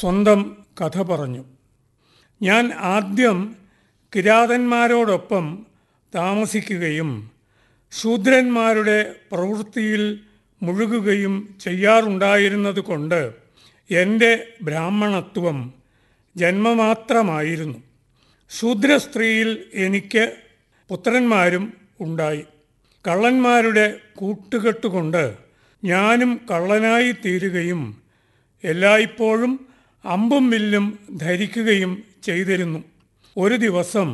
സ്വന്തം കഥ പറഞ്ഞു ഞാൻ ആദ്യം കിരാതന്മാരോടൊപ്പം താമസിക്കുകയും ശൂദ്രന്മാരുടെ പ്രവൃത്തിയിൽ മുഴുകുകയും ചെയ്യാറുണ്ടായിരുന്നത് കൊണ്ട് എൻ്റെ ബ്രാഹ്മണത്വം ജന്മമാത്രമായിരുന്നു ശൂദ്ര സ്ത്രീയിൽ എനിക്ക് പുത്രന്മാരും ഉണ്ടായി കള്ളന്മാരുടെ കൂട്ടുകെട്ടുകൊണ്ട് ഞാനും കള്ളനായി തീരുകയും എല്ലായ്പ്പോഴും അമ്പും വില്ലും ധരിക്കുകയും ചെയ്തിരുന്നു ഒരു ദിവസം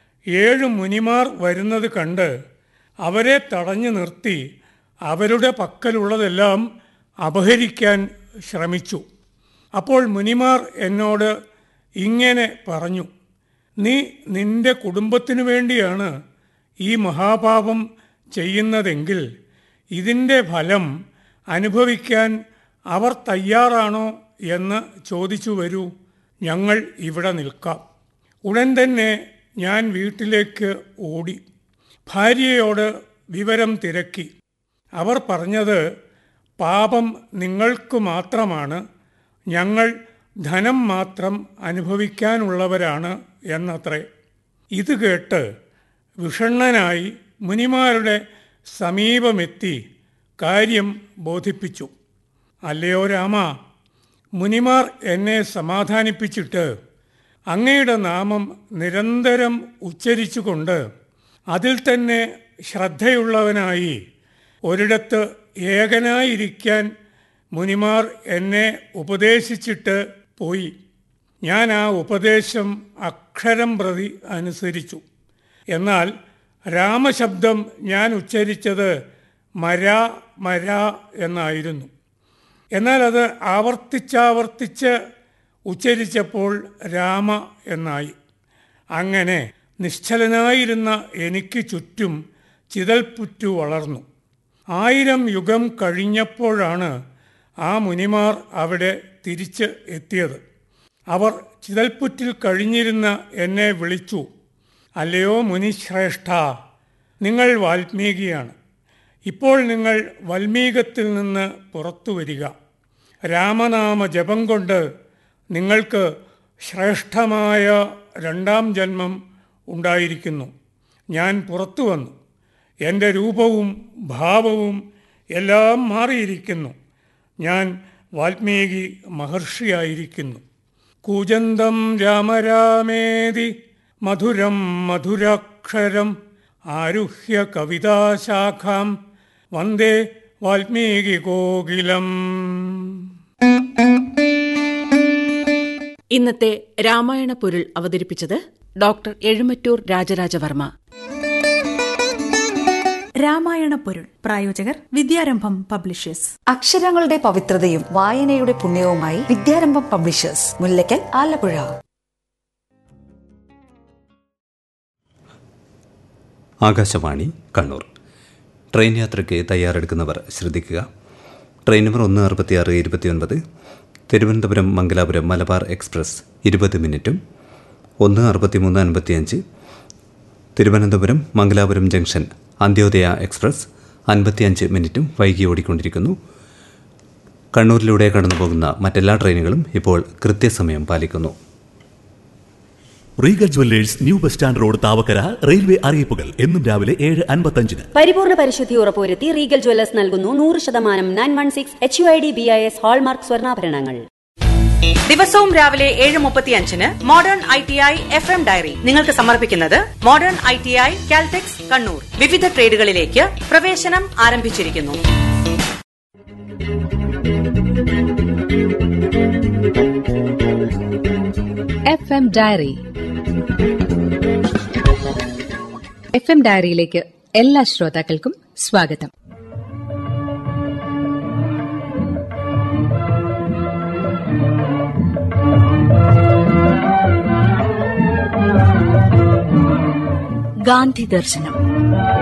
ഏഴ് മുനിമാർ വരുന്നത് കണ്ട് അവരെ തടഞ്ഞു നിർത്തി അവരുടെ പക്കലുള്ളതെല്ലാം അപഹരിക്കാൻ ശ്രമിച്ചു അപ്പോൾ മുനിമാർ എന്നോട് ഇങ്ങനെ പറഞ്ഞു നീ നിന്റെ കുടുംബത്തിനു വേണ്ടിയാണ് ഈ മഹാപാപം ചെയ്യുന്നതെങ്കിൽ ഇതിൻ്റെ ഫലം അനുഭവിക്കാൻ അവർ തയ്യാറാണോ എന്ന് ചോദിച്ചു വരൂ ഞങ്ങൾ ഇവിടെ നിൽക്കാം ഉടൻ തന്നെ ഞാൻ വീട്ടിലേക്ക് ഓടി ഭാര്യയോട് വിവരം തിരക്കി അവർ പറഞ്ഞത് പാപം നിങ്ങൾക്ക് മാത്രമാണ് ഞങ്ങൾ ധനം മാത്രം അനുഭവിക്കാനുള്ളവരാണ് എന്നത്രേ ഇത് കേട്ട് വിഷണ്ണനായി മുനിമാരുടെ സമീപമെത്തി കാര്യം ബോധിപ്പിച്ചു അല്ലയോ രാമ മുനിമാർ എന്നെ സമാധാനിപ്പിച്ചിട്ട് അങ്ങയുടെ നാമം നിരന്തരം ഉച്ചരിച്ചുകൊണ്ട് അതിൽ തന്നെ ശ്രദ്ധയുള്ളവനായി ഒരിടത്ത് ഏകനായിരിക്കാൻ മുനിമാർ എന്നെ ഉപദേശിച്ചിട്ട് പോയി ഞാൻ ആ ഉപദേശം അക്ഷരം പ്രതി അനുസരിച്ചു എന്നാൽ രാമശബ്ദം ഞാൻ ഉച്ചരിച്ചത് മരാ മരാ എന്നായിരുന്നു എന്നാൽ അത് ആവർത്തിച്ചാവർത്തിച്ച് ഉച്ചരിച്ചപ്പോൾ രാമ എന്നായി അങ്ങനെ നിശ്ചലനായിരുന്ന എനിക്ക് ചുറ്റും ചിതൽപുറ്റു വളർന്നു ആയിരം യുഗം കഴിഞ്ഞപ്പോഴാണ് ആ മുനിമാർ അവിടെ തിരിച്ച് എത്തിയത് അവർ ചിതൽപുറ്റിൽ കഴിഞ്ഞിരുന്ന എന്നെ വിളിച്ചു അല്ലയോ മുനിശ്രേഷ്ഠ നിങ്ങൾ വാൽമീകിയാണ് ഇപ്പോൾ നിങ്ങൾ വൽമീകത്തിൽ നിന്ന് പുറത്തു വരിക രാമനാമ ജപം കൊണ്ട് നിങ്ങൾക്ക് ശ്രേഷ്ഠമായ രണ്ടാം ജന്മം ഉണ്ടായിരിക്കുന്നു ഞാൻ പുറത്തു വന്നു എൻ്റെ രൂപവും ഭാവവും എല്ലാം മാറിയിരിക്കുന്നു ഞാൻ വാൽമീകി മഹർഷിയായിരിക്കുന്നു കൂജന്തം രാമരാമേതി മധുരം മധുരാക്ഷരം ആരുഹ്യ കവിതാശാഖാം വന്ദേ വാൽമീകി കോകിലം ഇന്നത്തെ രാമായണ പൊരുൾ അവതരിപ്പിച്ചത് ഡോക്ടർ എഴുമറ്റൂർ രാജരാജവർമ്മ രാമായണ പൊരുൾ പ്രായോജകർ വിദ്യാരംഭം പബ്ലിഷേഴ്സ് അക്ഷരങ്ങളുടെ പവിത്രതയും വായനയുടെ പുണ്യവുമായി വിദ്യാരംഭം പബ്ലിഷേഴ്സ് മുല്ലയ്ക്കൽ ആലപ്പുഴ ആകാശവാണി കണ്ണൂർ ട്രെയിൻ യാത്രയ്ക്ക് തയ്യാറെടുക്കുന്നവർ ശ്രദ്ധിക്കുക ട്രെയിൻ നമ്പർ ഒന്ന് അറുപത്തിയാറ് ഇരുപത്തിയൊൻപത് തിരുവനന്തപുരം മംഗലാപുരം മലബാർ എക്സ്പ്രസ് ഇരുപത് മിനിറ്റും ഒന്ന് അറുപത്തിമൂന്ന് അൻപത്തിയഞ്ച് തിരുവനന്തപുരം മംഗലാപുരം ജംഗ്ഷൻ അന്ത്യോദയ എക്സ്പ്രസ് അൻപത്തിയഞ്ച് മിനിറ്റും വൈകി ഓടിക്കൊണ്ടിരിക്കുന്നു കണ്ണൂരിലൂടെ കടന്നുപോകുന്ന മറ്റെല്ലാ ട്രെയിനുകളും ഇപ്പോൾ കൃത്യസമയം പാലിക്കുന്നു Regal Jewellers new bus stand road Thavakkara railway അറിയിപ്പുകൾ എന്നും രാവിലെ ഏഴ് അൻപത്തഞ്ചിന് പരിപൂർണ പരിശുദ്ധി ഉറപ്പുവരുത്തി റീഗൽ ജ്വല്ലേഴ്സ് നൽകുന്നു നൂറ് ശതമാനം nine one six H U I D B I S hallmark സ്വർണ്ണാഭരണങ്ങൾ ദിവസവും രാവിലെ ഏഴ് മുപ്പത്തിയഞ്ചിന് Modern I T I F M dairy നിങ്ങൾക്ക് സമർപ്പിക്കുന്നത് Modern I T I Caltex Kannur വിവിധ ട്രേഡുകളിലേക്ക് പ്രവേശനം ആരംഭിച്ചിരിക്കുന്നു F M dairy F M ഡയറിയിലേക്ക് എല്ലാ ശ്രോതാക്കൾക്കും സ്വാഗതം ഗാന്ധി ദർശനം